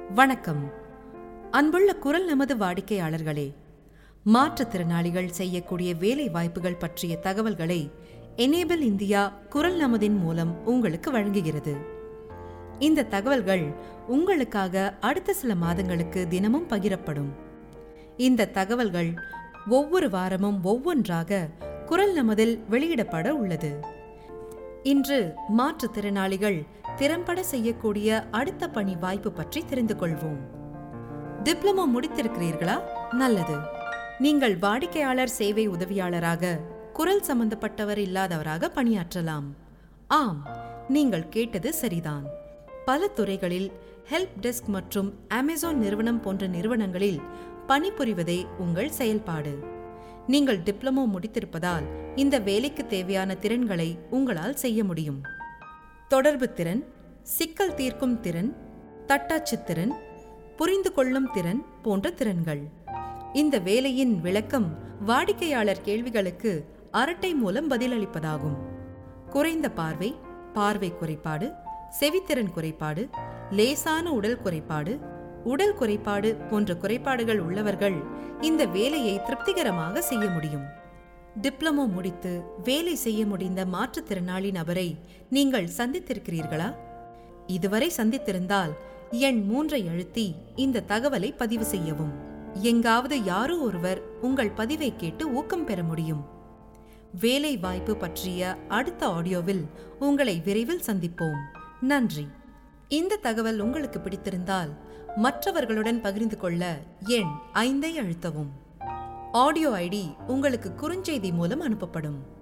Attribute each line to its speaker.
Speaker 1: வணக்கம் அன்புள்ள குரல் நமது வாடிக்கையாளர்களே மாற்றுத்திறனாளிகள் செய்யக்கூடிய வேலை வாய்ப்புகள் பற்றிய தகவல்களை எனேபிள் இந்தியா குரல் நமதின் மூலம் உங்களுக்கு வழங்குகிறது இந்த தகவல்கள் உங்களுக்காக அடுத்த சில மாதங்களுக்கு தினமும் பகிரப்படும் இந்த தகவல்கள் ஒவ்வொரு வாரமும் ஒவ்வொன்றாக குரல் நமதில் வெளியிடப்பட உள்ளது இன்று மாற்றுத்திறனாளிகள் திறம்பட செய்யக்கூடிய அடுத்த பணி வாய்ப்பு பற்றி தெரிந்து கொள்வோம் டிப்ளமோ முடித்திருக்கிறீர்களா நல்லது நீங்கள் வாடிக்கையாளர் சேவை உதவியாளராக குரல் சம்பந்தப்பட்டவர் இல்லாதவராக பணியாற்றலாம் ஆம் நீங்கள் கேட்டது சரிதான் பல துறைகளில் ஹெல்ப் டெஸ்க் மற்றும் அமேசான் நிறுவனம் போன்ற நிறுவனங்களில் பணிபுரிவதே உங்கள் செயல்பாடு நீங்கள் டிப்ளமோ முடித்திருப்பதால் இந்த வேலைக்கு தேவையான திறன்களை உங்களால் செய்ய முடியும் தொடர்பு திறன் சிக்கல் தீர்க்கும் திறன் தட்டாட்சி திறன் புரிந்து கொள்ளும் திறன் போன்ற திறன்கள் இந்த வேலையின் விளக்கம் வாடிக்கையாளர் கேள்விகளுக்கு அரட்டை மூலம் பதிலளிப்பதாகும் குறைந்த பார்வை பார்வை குறைபாடு செவித்திறன் குறைபாடு லேசான உடல் குறைபாடு உடல் குறைபாடு போன்ற குறைபாடுகள் உள்ளவர்கள் இந்த வேலையை திருப்திகரமாக செய்ய முடியும் டிப்ளமோ முடித்து வேலை செய்ய முடிந்த மாற்றுத்திறனாளி நபரை நீங்கள் சந்தித்திருக்கிறீர்களா இதுவரை சந்தித்திருந்தால் எண் மூன்றை அழுத்தி இந்த தகவலை பதிவு செய்யவும் எங்காவது யாரோ ஒருவர் உங்கள் பதிவை கேட்டு ஊக்கம் பெற முடியும் வேலை வாய்ப்பு பற்றிய அடுத்த ஆடியோவில் உங்களை விரைவில் சந்திப்போம் நன்றி இந்த தகவல் உங்களுக்கு பிடித்திருந்தால் மற்றவர்களுடன் பகிர்ந்து கொள்ள எண் ஐந்தை அழுத்தவும் ஆடியோ ஐடி உங்களுக்கு குறுஞ்செய்தி மூலம் அனுப்பப்படும்